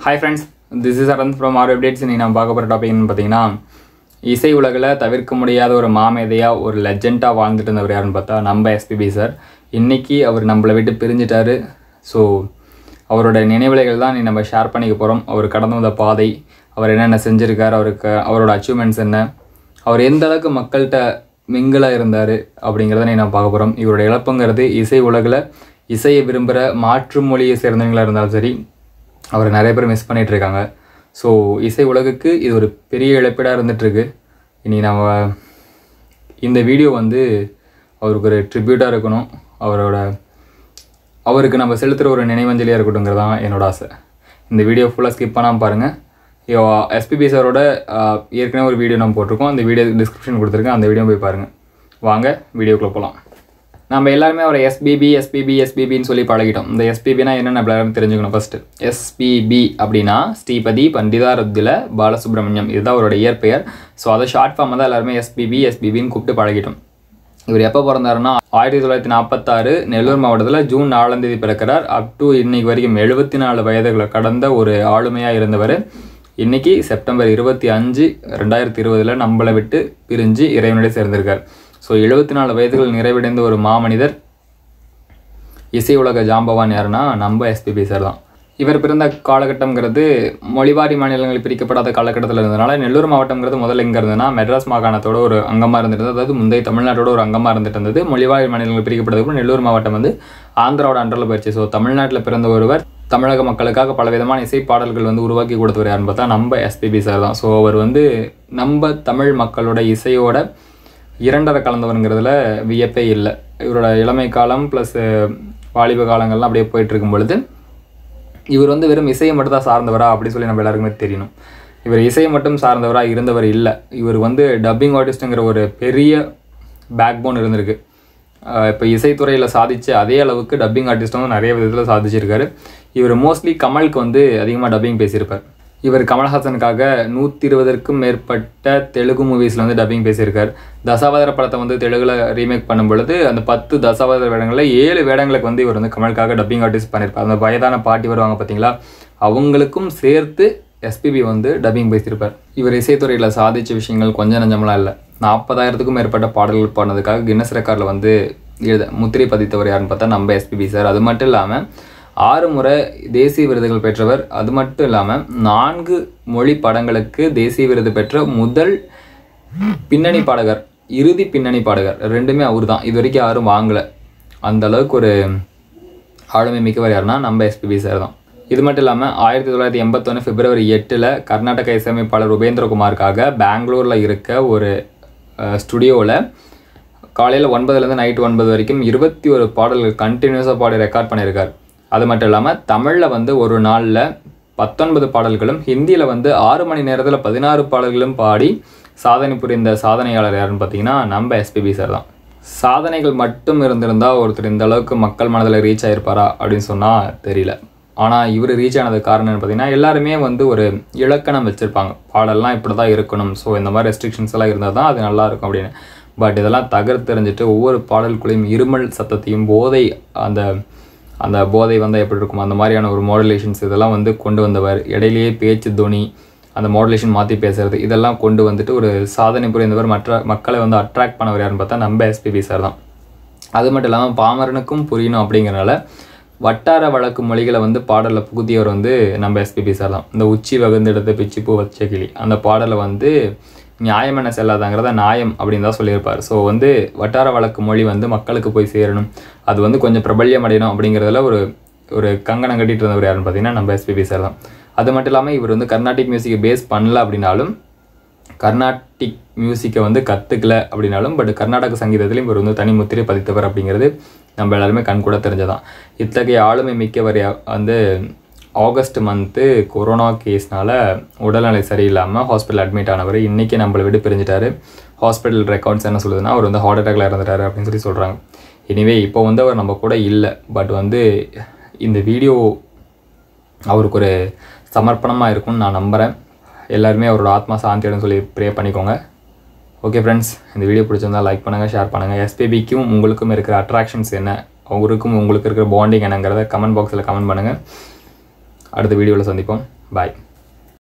hi friends this is Aranth from R updates இன்னைக்கு நான் பார்க்க போகிற டாபிக்னு பார்த்தீங்கன்னா இசை உலகில் தவிர்க்க முடியாத ஒரு மாமேதையாக ஒரு லெஜெண்டாக வாழ்ந்துட்டு இருந்தவர் யாருன்னு பார்த்தா நம்ம எஸ்பிபி சார் இன்னைக்கு அவர் நம்மளை விட்டு பிரிஞ்சிட்டாரு ஸோ அவரோட நினைவுலைகள் தான் நீ நம்ம ஷேர் பண்ணிக்க போகிறோம் அவர் கடந்து வந்த பாதை அவர் என்னென்ன செஞ்சுருக்கார் அவருக்கு அவரோட அச்சீவ்மெண்ட்ஸ் என்ன அவர் எந்த அளவுக்கு மக்கள்கிட்ட மிங்கிளாக இருந்தார் அப்படிங்கிறத நீ நான் பார்க்க போகிறோம் இவரோட இழப்புங்கிறது இசை உலகில் இசையை விரும்புகிற மாற்று மொழியை சேர்ந்தவங்களாக இருந்தாலும் சரி அவரை நிறைய பேர் மிஸ் பண்ணிட்டு இருக்காங்க ஸோ இசை உலகுக்கு இது ஒரு பெரிய இழப்பீடாக இருந்துகிட்ருக்கு இனி நம்ம இந்த வீடியோ வந்து அவருக்கு ஒரு ட்ரிபியூட்டாக இருக்கணும் அவரோட அவருக்கு நம்ம செலுத்துகிற ஒரு நினைவஞ்சலியாக இருக்கட்டுங்கிறது தான் என்னோட ஆசை இந்த வீடியோ ஃபுல்லாக ஸ்கிப் பண்ணாமல் பாருங்கள் எஸ்பிபி சாரோட ஆஹ், ஏற்கனவே ஒரு வீடியோ நம்ம போட்டிருக்கோம் அந்த வீடியோ டிஸ்கிரிப்ஷன் கொடுத்துருக்கேன் அந்த வீடியோ போய் பாருங்கள் வாங்க வீடியோக்குள்ளே போகலாம் நம்ம எல்லாருமே ஒரு எஸ்பிபி எஸ்பிபி எஸ்பிபின்னு சொல்லி பழகிட்டோம் இந்த எஸ்பிபினா என்னென்ன எல்லாரும் தெரிஞ்சுக்கணும் ஃபஸ்ட்டு எஸ்பிபி அப்படின்னா ஸ்ரீபதி பண்டிதா ரத்தில பாலசுப்ரமணியம் இதுதான் அவரோட இயற்பெயர் ஸோ அதை ஷார்ட் ஃபார்மாக தான் எல்லாருமே எஸ்பிபி எஸ்பிபின்னு கூப்பிட்டு பழகிட்டோம் இவர் எப்போ பிறந்தாருன்னா ஆயிரத்தி தொள்ளாயிரத்தி நாற்பத்தாறு நெல்லூர் மாவட்டத்தில் ஜூன் நாலாம் தேதி பிறக்கிறார் அப் டு இன்னைக்கு வரைக்கும் எழுபத்தி நாலு வயதுகளை கடந்த ஒரு ஆளுமையாக இருந்தவர் இன்னைக்கு செப்டம்பர் இருபத்தி அஞ்சு ரெண்டாயிரத்தி இருபதில் நம்மளை விட்டு பிரிஞ்சு இறைவனுடைய சேர்ந்திருக்கார் ஸோ எழுபத்தி நாலு வயதுகள் நிறைவடைந்த ஒரு மாமனிதர் இசை உலக ஜாம்பவான் யாருன்னா நம்ம எஸ்பிபி சார் தான் இவர் பிறந்த காலகட்டம்ங்கிறது மொழிவாரி மாநிலங்கள் பிரிக்கப்படாத காலகட்டத்தில் இருந்ததுனால நெல்லூர் மாவட்டம்ங்கிறது முதல்ல எங்கே இருந்ததுன்னா மெட்ராஸ் மாகாணத்தோட ஒரு அங்கமாக இருந்துட்டு அதாவது முந்தைய தமிழ்நாட்டோட ஒரு அங்கமாக இருந்துட்டு இருந்தது மொழிவாரி மாநிலங்கள் பிரிக்கப்பட்டதுக்கு நெல்லூர் மாவட்டம் வந்து ஆந்திராவோட அண்டரில் போயிடுச்சு ஸோ தமிழ்நாட்டில் பிறந்த ஒருவர் தமிழக மக்களுக்காக பல விதமான இசை பாடல்கள் வந்து உருவாக்கி கொடுத்தவர் யாருன்னு பார்த்தா நம்ம எஸ்பிபி சார் தான் ஸோ அவர் வந்து நம்ம தமிழ் மக்களோட இசையோட இரண்டரை கலந்தவருங்கிறதுல வியப்பே இல்லை இவரோட இளமை காலம் ப்ளஸ் வாலிப காலங்கள்லாம் அப்படியே போயிட்டு இருக்கும் பொழுது இவர் வந்து வெறும் இசையை மட்டும் தான் சார்ந்தவரா அப்படி சொல்லி நம்ம எல்லாருக்குமே தெரியணும் இவர் இசையை மட்டும் சார்ந்தவராக இருந்தவர் இல்லை இவர் வந்து டப்பிங் ஆர்டிஸ்ட்டுங்கிற ஒரு பெரிய பேக் போன் இருந்திருக்கு இப்போ இசைத்துறையில் சாதிச்ச அதே அளவுக்கு டப்பிங் ஆர்டிஸ்ட்டும் வந்து நிறைய விதத்தில் சாதிச்சிருக்காரு இவர் மோஸ்ட்லி கமலுக்கு வந்து அதிகமாக டப்பிங் பேசியிருப்பார் இவர் கமல்ஹாசனுக்காக நூற்றி இருபதற்கும் மேற்பட்ட தெலுங்கு மூவிஸில் வந்து டப்பிங் பேசியிருக்கார் தசாவதார படத்தை வந்து தெலுங்குல ரீமேக் பண்ணும் பொழுது அந்த பத்து தசாவதார வேடங்களில் ஏழு வேடங்களுக்கு வந்து இவர் வந்து கமலுக்காக டப்பிங் ஆர்டிஸ்ட் பண்ணியிருப்பார் அந்த வயதான பாட்டி வருவாங்க பார்த்தீங்களா அவங்களுக்கும் சேர்த்து எஸ்பிபி வந்து டப்பிங் பேசியிருப்பார் இவர் இசைத்துறையில் சாதிச்ச விஷயங்கள் கொஞ்சம் நஞ்சமெல்லாம் இல்லை நாற்பதாயிரத்துக்கும் மேற்பட்ட பாடல்கள் பாடினதுக்காக கின்னஸ் ரெக்கார்டில் வந்து எழுத முத்திரை பதித்தவர் யாருன்னு பார்த்தா நம்ம எஸ்பிபி சார் அது மட்டும் இல்லாமல் ஆறு முறை தேசிய விருதுகள் பெற்றவர் அது மட்டும் இல்லாமல் நான்கு மொழி படங்களுக்கு தேசிய விருது பெற்ற முதல் பின்னணி பாடகர் இறுதி பின்னணி பாடகர் ரெண்டுமே அவர் தான் இது வரைக்கும் யாரும் வாங்கலை அந்த அளவுக்கு ஒரு ஆளுமை மிக்கவர் யாருன்னா நம்ம எஸ்பிபி சார் தான் இது மட்டும் இல்லாமல் ஆயிரத்தி தொள்ளாயிரத்தி எண்பத்தொன்று பிப்ரவரி எட்டில் கர்நாடக இசையமைப்பாளர் உபேந்திரகுமாருக்காக பெங்களூரில் இருக்க ஒரு ஸ்டுடியோவில் காலையில் ஒன்பதுலேருந்து நைட் ஒன்பது வரைக்கும் இருபத்தி ஒரு பாடல்கள் கண்டினியூஸாக பாடி ரெக்கார்ட் பண்ணியிருக்கார் அது மட்டும் இல்லாமல் தமிழில் வந்து ஒரு நாளில் பத்தொன்பது பாடல்களும் ஹிந்தியில் வந்து ஆறு மணி நேரத்தில் பதினாறு பாடல்களும் பாடி சாதனை புரிந்த சாதனையாளர் யாருன்னு பார்த்தீங்கன்னா நம்ம எஸ்பிபி சார் தான் சாதனைகள் மட்டும் இருந்திருந்தால் ஒருத்தர் இந்த அளவுக்கு மக்கள் மனதில் ரீச் ஆயிருப்பாரா அப்படின்னு சொன்னால் தெரியல ஆனால் இவர் ரீச் ஆனது காரணம் என்ன பார்த்தீங்கன்னா எல்லாருமே வந்து ஒரு இலக்கணம் வச்சுருப்பாங்க பாடல்லாம் இப்படி தான் இருக்கணும் ஸோ இந்த மாதிரி ரெஸ்ட்ரிக்ஷன்ஸ் எல்லாம் இருந்தால் தான் அது நல்லா இருக்கும் அப்படின்னு பட் இதெல்லாம் தகர்த்தெறிஞ்சிட்டு ஒவ்வொரு பாடலுக்குள்ளேயும் இருமல் சத்தத்தையும் போதை அந்த அந்த போதை வந்தால் எப்படி இருக்கும் அந்த மாதிரியான ஒரு மாடுலேஷன்ஸ் இதெல்லாம் வந்து கொண்டு வந்தவர் இடையிலேயே பேச்சு துணி அந்த மாடுலேஷன் மாற்றி பேசுறது இதெல்லாம் கொண்டு வந்துட்டு ஒரு சாதனை புரிந்தவர் மற்ற மக்களை வந்து அட்ராக்ட் பண்ணவர் யாருன்னு பார்த்தா நம்ம எஸ்பிபி சார் தான் அது மட்டும் இல்லாமல் பாமரனுக்கும் புரியணும் அப்படிங்கிறனால வட்டார வழக்கு மொழிகளை வந்து பாடலில் புகுத்தியவர் வந்து நம்ம எஸ்பிபி சார் தான் இந்த உச்சி வகுந்தெடுத்த பிச்சி பூ வச்ச கிளி அந்த பாடலை வந்து நியாயம் என்ன செல்லாதாங்கிறத நியாயம் அப்படின்னு தான் சொல்லியிருப்பார் ஸோ வந்து வட்டார வழக்கு மொழி வந்து மக்களுக்கு போய் சேரணும் அது வந்து கொஞ்சம் பிரபல்யம் அடையணும் அப்படிங்கிறதுல ஒரு ஒரு கங்கணம் கட்டிட்டு இருந்தவர் யாருன்னு பார்த்தீங்கன்னா நம்ம எஸ்பிபி சார் தான் அது மட்டும் இல்லாமல் இவர் வந்து கர்நாடிக் மியூசிக்கை பேஸ் பண்ணல அப்படின்னாலும் கர்நாடிக் மியூசிக்கை வந்து கற்றுக்கல அப்படின்னாலும் பட் கர்நாடக சங்கீதத்திலையும் இவர் வந்து தனி முத்திரை பதித்தவர் அப்படிங்கிறது நம்ம எல்லாருமே கண்கூட தெரிஞ்சதான் இத்தகைய ஆளுமை மிக்கவர் யா- வந்து ஆகஸ்ட் மந்த்து கொரோனா கேஸ்னால உடல்நிலை சரியில்லாமல் ஹாஸ்பிட்டல் அட்மிட் ஆனவர் இன்றைக்கி நம்மளை விட்டு பிரிஞ்சிட்டாரு ஹாஸ்பிட்டல் ரெக்கார்ட்ஸ் என்ன சொல்லுதுன்னா அவர் வந்து ஹார்ட் அட்டாக்ல இறந்துட்டாரு அப்படின்னு சொல்லி சொல்கிறாங்க எனிவே இப்போ வந்து அவர் நம்ம கூட இல்லை பட் வந்து இந்த வீடியோ அவருக்கு ஒரு சமர்ப்பணமாக இருக்கும்னு நான் நம்புகிறேன் எல்லாருமே அவரோட ஆத்மா சாந்தியிடம் சொல்லி ப்ரே பண்ணிக்கோங்க ஓகே ஃப்ரெண்ட்ஸ் இந்த வீடியோ பிடிச்சிருந்தா லைக் பண்ணுங்கள் ஷேர் பண்ணுங்கள் எஸ்பிபிக்கும் உங்களுக்கும் இருக்கிற அட்ராக்ஷன்ஸ் என்ன அவருக்கும் உங்களுக்கு இருக்கிற பாண்டிங் என்னங்கிறத கமெண்ட் பாக்ஸில் கமெண்ட் பண்ணுங்கள் அடுத்த வீடியோவில் சந்திப்போம் பாய்